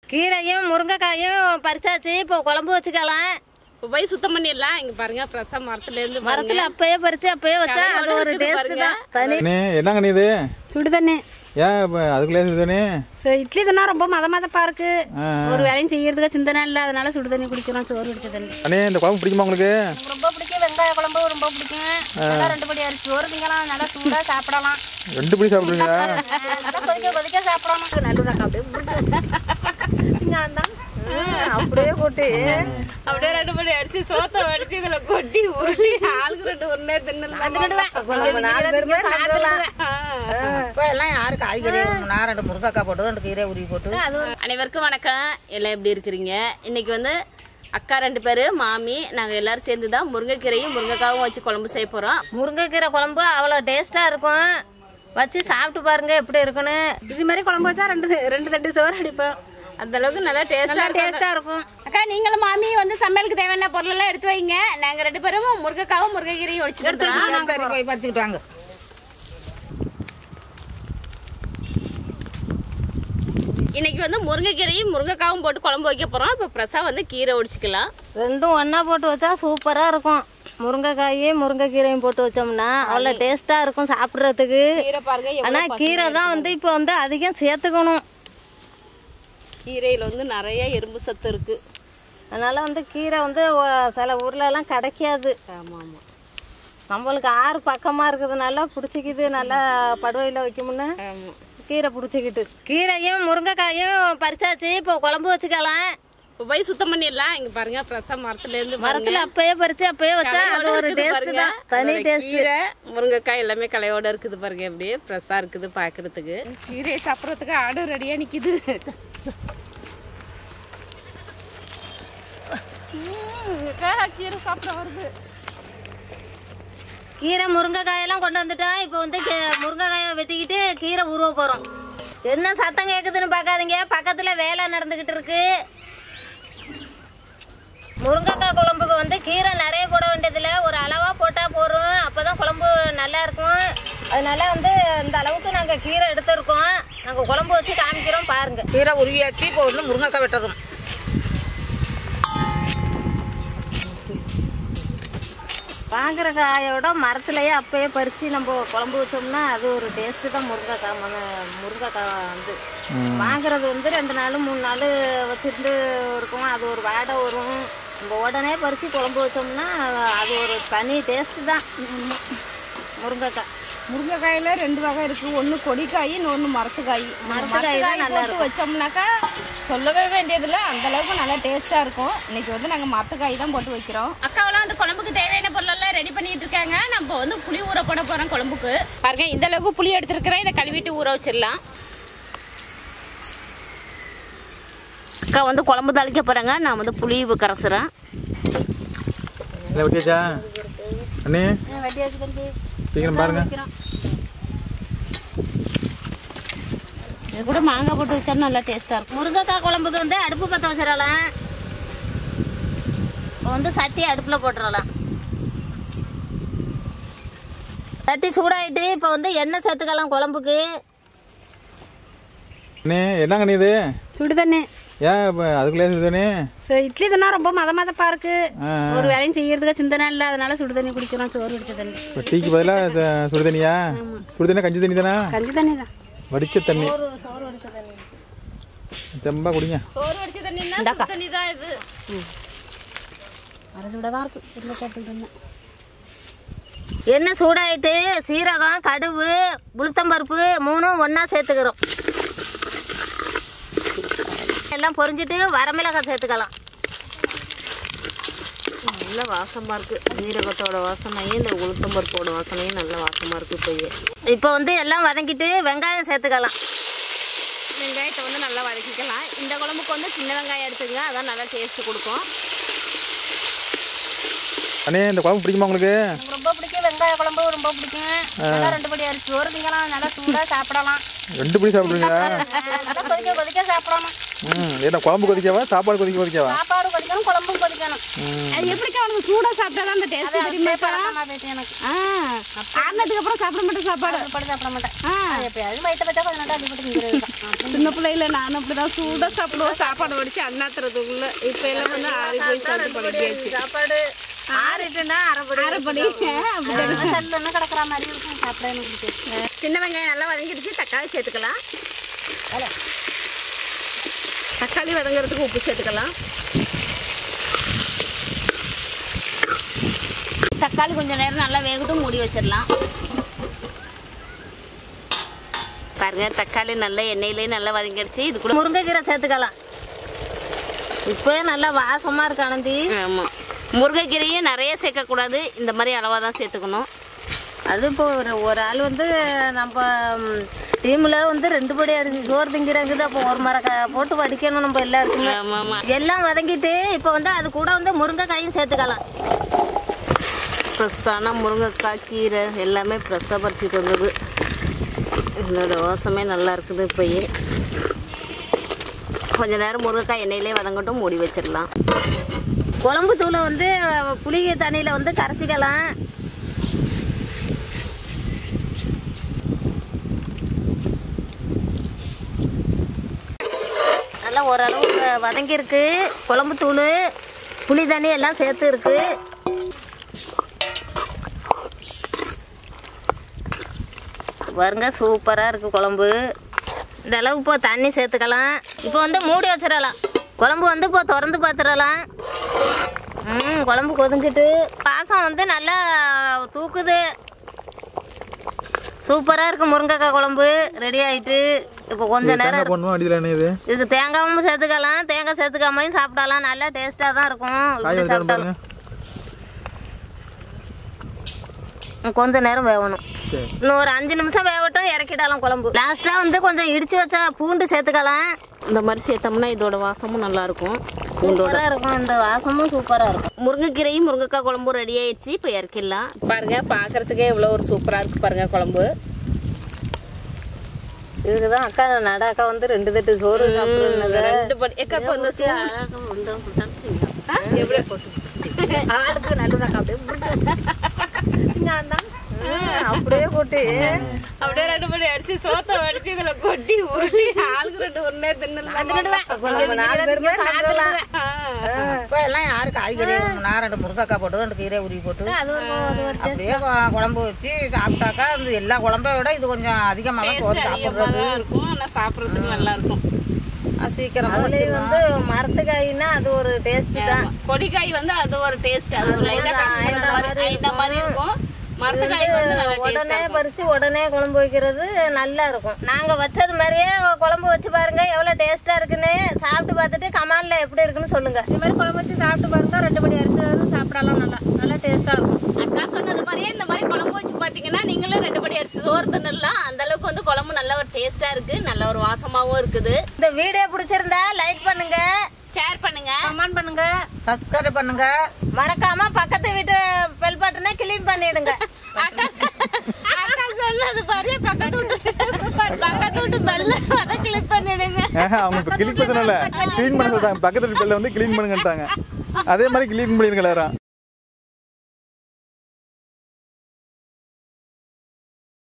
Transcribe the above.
கீரையும் முருங்கைக்காயும் பறிச்சாச்சு இப்போ குழம்பு வச்சுக்கலாம் இப்போ போய் சுத்தம் பண்ணிடலாம் இங்க பாருங்க ஃப்ரெஷ்ஷாக மரத்துல இருந்து மரத்துல அப்பயே பறிச்சு அப்பயே வச்சா அது ஒரு டேஸ்ட் தான் தனி அண்ணே என்னங்க நீ இது சுடு தண்ணி ஏன் இப்போ அதுக்குள்ளே தானே ஸோ இட்லி தானே ரொம்ப மத மதப்பா இருக்கு ஒரு வேலையும் செய்யறதுக்கு சிந்தனை இல்லை அதனால சுடு தண்ணி குடிக்கிறோம் சோறு குடிச்ச தண்ணி அண்ணே இந்த குழம்பு பிடிக்குமா உங்களுக்கு எனக்கு ரொம்ப பிடிக்கும் வெங்காய குழம்பு ரொம்ப பிடிக்கும் நல்லா ரெண்டு படி அரிசி சோறு திங்கலாம் நல்லா சூடா சாப்பிடலாம் ரெண்டு பிடி சாப்பிடுவீங்களா நல்லா கொதிக்க கொதிக்க சாப்பிடலாம் நடுவில் அப்படியே திங்காந்தான் அப்படியே போட்டு அப்படியே ரெண்டு மணி அரிசி சோத்தை வடிச்சு இதுல கொட்டி உருட்டி ஆளுக்கு ரெண்டு ஒன்னே தின்னு நாலு பேருமே சாப்பிடலாம் இப்போ எல்லாம் யாரு காய்கறி நான் ரெண்டு முருங்கைக்காய் போட்டு ரெண்டு கீரை உருவி போட்டு அனைவருக்கும் வணக்கம் எல்லாம் எப்படி இருக்கிறீங்க இன்னைக்கு வந்து அக்கா ரெண்டு பேரு மாமி நாங்க எல்லாரும் சேர்ந்து தான் முருங்கைக்கீரையும் முருங்கைக்காவும் வச்சு குழம்பு செய்ய போறோம் முருங்கைக்கீரை குழம்பு அவ்வளோ டேஸ்ட்டாக இருக்கும் வச்சு சாப்பிட்டு பாருங்க எப்படி இருக்குன்னு இது மாதிரி குழம்பு வச்சா ரெண்டு ரெண்டு தட்டு சோறு அடிப்போம் அந்த அளவுக்கு நல்லா டேஸ்டா டேஸ்டா இருக்கும் அக்கா நீங்களும் மாமி வந்து சமையலுக்கு தேவையான பொருள் எல்லாம் எடுத்து வைங்க நாங்க ரெண்டு பேரும் முருங்கைக்காவும் முருங்கைக்கீரையும் ஒடிச்சுட்டு சரி போய் பறிச்சுக்கிட்டு வாங்க இன்னைக்கு வந்து முருங்கைக்கீரையும் முருங்கைக்காவும் போட்டு குழம்பு வைக்க போறோம் இப்போ பிரசா வந்து கீரை ஒடிச்சுக்கலாம் ரெண்டும் ஒன்றா போட்டு வச்சா சூப்பராக இருக்கும் முருங்கைக்காயும் முருங்கைக்கீரையும் போட்டு வச்சோம்னா அவ்வளோ டேஸ்ட்டாக இருக்கும் சாப்பிட்றதுக்கு கீரை பாருங்க எவ்வளவு ஆனால் கீரை தான் வந்து இப்போ வந்து அதிகம் சேர்த்துக்கணும் கீரையில வந்து நிறைய எறும்பு சத்து இருக்கு அதனால் வந்து கீரை வந்து ஒ- சில ஊர்லலாம் கிடைக்காது ஆமா ஆமா நம்மளுக்கு ஆறு பக்கமாக இருக்கிறதுனால பிடிச்சிக்கிது நல்லா படுவையில் வைக்கும்னு ஆமா கீரை பிடிச்சிக்கிட்டு கீரையும் முருங்கைக்காயும் பறிச்சாச்சு இப்போ குழம்பு வச்சுக்கலாம் இப்போ போய் சுத்தம் பண்ணிடலாம் இங்க பாருங்க ஃப்ரெஷ்ஷா மரத்துல இருந்து மரத்தில் அப்பயே பறிச்சு அப்பயே வச்சா அது ஒரு டேஸ்ட் தான் தனி டேஸ்ட் கீரை முருங்கைக்காய் எல்லாமே கலையோட இருக்குது பாருங்க அப்படியே ஃப்ரெஷ்ஷாக இருக்குது பார்க்கறதுக்கு கீரையை சாப்பிட்றதுக்கு ஆடு ரெடியாக நிற்கிது கீரை சாப்பிட வருது கீரை முருங்கைக்காயெல்லாம் கொண்டு வந்துட்டோம் இப்போ வந்து கீ- முருங்கைக்காயை வெட்டிக்கிட்டு கீரை உருவ போகிறோம் என்ன சத்தம் கேட்குதுன்னு பார்க்காதீங்க பக்கத்தில் வேலை நடந்துக்கிட்டு இருக்கு முருங்கைக்காய் குழம்புக்கு வந்து கீரை நிறைய போட வேண்டியதில்லை ஒரு அளவாக போட்டால் போதும் அப்போ தான் குழம்பு நல்லா இருக்கும் அதனால வந்து இந்த அளவுக்கு நாங்கள் கீரை எடுத்திருக்கோம் நாங்கள் குழம்பு வச்சு காமிக்கிறோம் பாருங்கள் கீரை உருவியாச்சு இப்போ ஒன்று முருங்கைக்காய் வெட்டணும் வாங்குற காயோட மரத்துலயே அப்பயே பறித்து நம்ம குழம்பு வச்சோம்னா அது ஒரு டேஸ்ட்டு தான் முருங்கைக்காய் மன முருங்கைக்காய் வந்து வாங்குறது வந்து ரெண்டு நாள் மூணு நாள் வச்சுட்டு இருக்கும் அது ஒரு வாடை வரும் நம்ம உடனே பறித்து குழம்பு வச்சோம்னா அது ஒரு தனி டேஸ்ட்டு தான் முருங்கைக்காய் முருங்கைக்காயில ரெண்டு வகை இருக்கு ஒன்று கொடிக்காய் இன்னொன்று மரத்துக்காய் மரத்துக்காய் தான் நல்லா போட்டு வச்சோம்னாக்கா சொல்லவே வேண்டியதில்லை அந்த அளவுக்கு நல்லா டேஸ்டா இருக்கும் இன்னைக்கு வந்து நாங்கள் மரத்துக்காய் தான் போட்டு வைக்கிறோம் அக்காவெல்லாம் வந்து குழம்புக்கு தேவையான பொருளெல்லாம் ரெடி பண்ணிட்டு இருக்காங்க நம்ம வந்து புளி ஊற போட போறோம் குழம்புக்கு பாருங்க இந்த அளவுக்கு புளி எடுத்துருக்கிறேன் இதை கழுவிட்டு ஊற வச்சிடலாம் அக்கா வந்து குழம்பு தாளிக்க போறாங்க நான் வந்து புளி கரைசுறேன் இல்லை வெட்டியாச்சா அண்ணே வெட்டியாச்சு தம்பி சீக்கிரம் பாருங்க இது கூட மாங்காய் போட்டு வச்சா நல்லா டேஸ்டா இருக்கும் முருங்கைக்காய் குழம்புக்கு வந்து அடுப்பு பற்ற வச்சிடலாம் இப்போ வந்து சட்டி அடுப்பில் போட்டுறலாம் சட்டி சூடாயிட்டு இப்போ வந்து எண்ணெய் சேர்த்துக்கலாம் குழம்புக்கு அண்ணே என்னங்க நீ இது சுடு தண்ணி ஏன் இப்போ அதுக்குள்ளே தானே ஸோ இட்லி தானே ரொம்ப மத மதப்பா இருக்கு ஆ. ஒரு வேலையும் செய்யறதுக்கு சிந்தனை இல்லை அதனால சுடு தண்ணி குடிக்கிறோம் சோறு குடிச்ச தண்ணி இப்போ டீக்கு பதிலாக சுடு தண்ணியா சுடு தண்ணி கஞ்சி தண்ணி தானே கஞ்சி தண்ணி தான் வடிச்ச தண்ணி தெம்பா குடிங்க சோறு வடிச்ச தண்ணின்னா சுடு தண்ணி தான் இது அரை சூடாக தான் இருக்கு இல்லை கேட்டு இருந்தேன் எண்ணெய் சூடாயிட்டு சீரகம் கடுகு உளுத்தம்பருப்பு மூணும் ஒன்றா சேர்த்துக்கிறோம் எல்லாம் பொரிஞ்சிட்டு வரமிளகாய் சேர்த்துக்கலாம் நல்ல வாசமா இருக்கு ஜீரகத்தோட வாசனையும் இந்த உளுத்தம்பருப்போட வாசனையும் நல்ல வாசமா இருக்கு இப்பயே இப்போ வந்து எல்லாம் வதக்கிட்டு வெங்காயம் சேர்த்துக்கலாம் வெங்காயத்தை வந்து நல்லா வதக்கிக்கலாம் இந்த குழம்புக்கு வந்து சின்ன வெங்காயம் எடுத்துங்க அதான் நல்லா டேஸ்ட் கொடுக்கும் அண்ணே இந்த குழம்பு பிடிக்குமா உங்களுக்கு எனக்கு ரொம்ப பிடிக்கும் வெங்காய குழம்பு ரொம்ப பிடிக்கும் நல்லா ரெண்டு படி அரிசி சோறு திங்கலாம் நல்லா சூடாக சாப்பிடலாம் ரெண்டு பிடி சாப்பிடுவீங்களா நல்லா கொதிக்க கொதிக்க சாப்பிடணும் ம் என்ன குழம்பு கொதிக்கவா சாப்பாடு கொதிக்க கொதிக்கவா சாப்பாடு கொதிக்கணும் குழம்பும் கொதிக்கணும் அது எப்படிக்கா உனக்கு சூடா சாப்பிட்டா அந்த டேஸ்ட் தெரியுமாப்பா பழக்கமா போயிட்டு எனக்கு ஆ ஆனதுக்கு அப்புறம் சாப்பிட மாட்டேன் சாப்பாடு சாப்பாடு சாப்பிட மாட்டேன் ஆ அது எப்பயாவது வயிற்ற வச்சா கொஞ்சம் நேரம் அடிபட்டு திங்கிறது தான் சின்ன பிள்ளையில நானும் அப்படிதான் சூடா சாப்பிடுவோம் சாப்பாடு வடிச்சு அண்ணாத்துறதுக்குள்ள இப்ப எல்லாம் வந்து ஆறி போய் சாப்பிட்டு பழகியாச்சு சாப்பாடு ஆறிட்டுனா அரைப்படி அரைப்படி செல்லுன்னு கிடக்குற மாதிரி இருக்கும் சாப்பிட எனக்கு பிடிக்கும் சின்ன வெங்காயம் நல்லா வதங்கிடுச்சு தக்காளி சேர்த்துக்கலாம் தக்காளி வதங்குறதுக்கு உப்பு சேர்த்துக்கலாம் தக்காளி கொஞ்சம் நேரம் நல்லா வேகட்டும் மூடி வச்சிடலாம் பாருங்க தக்காளி நல்லா எண்ணெயிலே நல்லா வதங்கிடுச்சு இது கூட முருங்கைக்கீரை சேர்த்துக்கலாம் இப்போயே நல்லா வாசமா இருக்கு ஆனந்தி ஆமாம் முருங்கைக்கீரையும் நிறைய சேர்க்கக்கூடாது இந்த மாதிரி அளவாக தான் சேர்த்துக்கணும் அது இப்போ ஒரு ஒரு ஆள் வந்து நம்ம டீமில் வந்து ரெண்டு படி அரிசி சோறு திங்கிறாங்குது அப்போ ஒரு மரம் க- போட்டு வடிக்கணும் நம்ம எல்லாருக்குமே ஆமாம் ஆமாம் எல்லாம் வதங்கிட்டு இப்போ வந்து அது கூட வந்து முருங்கைக்காயும் சேர்த்துக்கலாம் ஃப்ரெஷ்ஷான முருங்கைக்காய் கீரை எல்லாமே ஃப்ரெஷ்ஷாக பறிச்சுட்டு வந்தது இதோட வாசமே நல்லா இருக்குது இப்போயே கொஞ்ச நேரம் முருங்கைக்காய் எண்ணெயிலே வதங்கட்டும் மூடி வச்சிடலாம் குழம்பு தூளை வந்து புளி தண்ணியில் வந்து கரைச்சிக்கலாம் நல்லா ஓரளவு வ- வதங்கியிருக்கு குழம்பு தூள் புளி தண்ணி எல்லாம் சேர்த்து இருக்கு பாருங்க சூப்பராக இருக்குது குழம்பு இந்த அளவு இப்போ தண்ணி சேர்த்துக்கலாம் இப்போ வந்து மூடி வச்சிடலாம் குழம்பு வந்து இப்போ திறந்து பார்த்துடலாம் ம் குழம்பு கொதிஞ்சிட்டு பாசம் வந்து நல்லா தூக்குது சூப்பராக இருக்குது முருங்கைக்காய் குழம்பு ரெடி ஆயிட்டு இப்போ கொஞ்ச நேரம் தேங்காய் பண்ணுவோம் அடியில் என்ன இது இது தேங்காயும் சேர்த்துக்கலாம் தேங்காய் சேர்த்துக்காமையும் சாப்பிடலாம் நல்லா டேஸ்ட்டாக தான் இருக்கும் காய் இப்படி வந்து பாருங்க சாப்பிட்டாலும் கொஞ்ச நேரம் வேகணும் சரி இன்னும் ஒரு அஞ்சு நிமிஷம் வேகட்டும் இறக்கிடலாம் குழம்பு லாஸ்ட்டாக வந்து கொஞ்சம் இடிச்சு வச்சா பூண்டு சேர்த்துக்கலாம் இந்த மாதிரி சேர்த்தோம்னா இதோட வாசமும் நல்லா இருக்கும் பூண்டோட சூப்பராக இருக்கும் இந்த வாசமும் சூப்பராக இருக்கும் முருங்கைக்கீரையும் முருங்கைக்காய் குழம்பும் ரெடி ஆயிடுச்சு இப்போ இறக்கிடலாம் பாருங்க பார்க்கறதுக்கே இவ்வளோ ஒரு சூப்பராக இருக்கு பாருங்க குழம்பு இதுக்கு தான் அக்கா நட அக்கா வந்து ரெண்டு தட்டு சோறு சாப்பிடுறது ரெண்டு படி எக்கா இப்போ இந்த சூ- ஆளுக்கு நடுதாக்கா அப்படியே போட்டு அப்படியே ரெண்டு படி அரிசி சோத்தை வடிச்சு இதுல கொட்டி ஊட்டி ஆளுக்கு ரெண்டு ஒன்னே தின்னலாம் நாலு பேருமே சாப்பிடலாம் இப்போ எல்லாம் யாரு காய்கறி நான் ரெண்டு முருங்கைக்காய் போட்டு ரெண்டு கீரை உருவி போட்டு அது ஒரு அது ஒரு அப்படியே கொ- குழம்பு வச்சு சாப்பிட்டாக்கா இந்த எல்லா குழம்பை விட இது கொஞ்சம் அதிகமாக தான் சோறு சாப்பிட்றது இருக்கும் ஆனா சாப்பிடுறதுக்கு நல்லா இருக்கும் சீக்கிரமா அதுலேயும் வந்து மரத்துக்காய்னா அது ஒரு டேஸ்ட் தான் கொடிக்காய் வந்து அது ஒரு டேஸ்ட் அது ஒரு லைட்டா கடிச்சிக்கிற மாதிரி இந்த மாதிரி இருக்கும் மரத்துக்காய் வந்து நல்லா உடனே பறிச்சு உடனே குழம்பு வைக்கிறது நல்லா இருக்கும் நாங்க வச்சது மாதிரியே குழம்பு வச்சு பாருங்க எவ்வளவு டேஸ்டா இருக்குன்னு சாப்பிட்டு பார்த்துட்டு கமான்ல எப்படி இருக்குன்னு சொல்லுங்க இது மாதிரி குழம்பு வச்சு சாப்பிட்டு பாருங்க ரெண்டு படி அரிசி வரும் சாப்பிடலாம் நல்லா நல்லா டேஸ்ட்டாக இருக்கும் அக்கா சொன்னது மாதிரியே இந்த மாதிரி குழம்பு வச்சு பாத்தீங்கன்னா நீங்களும் ரெண்டு படி அரிசி சோறு தின்னலாம் அந்த அளவுக்கு வந்து குழம்பு நல்ல ஒரு டேஸ்டா இருக்கு நல்ல ஒரு வாசமாவும் இருக்குது இந்த வீடியோ பிடிச்சிருந்தா லைக் பண்ணுங்க ஷேர் பண்ணுங்க கமெண்ட் பண்ணுங்க சப்ஸ்கிரைப் பண்ணுங்க மறக்காம பக்கத்து வீட்டு பெல் பட்டனை கிளீன் பண்ணிடுங்க அக்கா அக்கா சொன்னது பாரு பக்கத்து வீட்டு பக்கத்து வீட்டு பெல்ல அதை கிளிக் பண்ணிடுங்க ஆஹா, அவங்க இப்போ கிளிக் பண்ணல க்ளீன் பண்ண சொல்லிட்டாங்க பக்கத்து வீட்டு பிள்ளை வந்து க்ளீன் பண்ணுங்கன்ட்டாங்க அதே மாதிரி க்ளீன் பண்ணிருங்க எல்லாரும்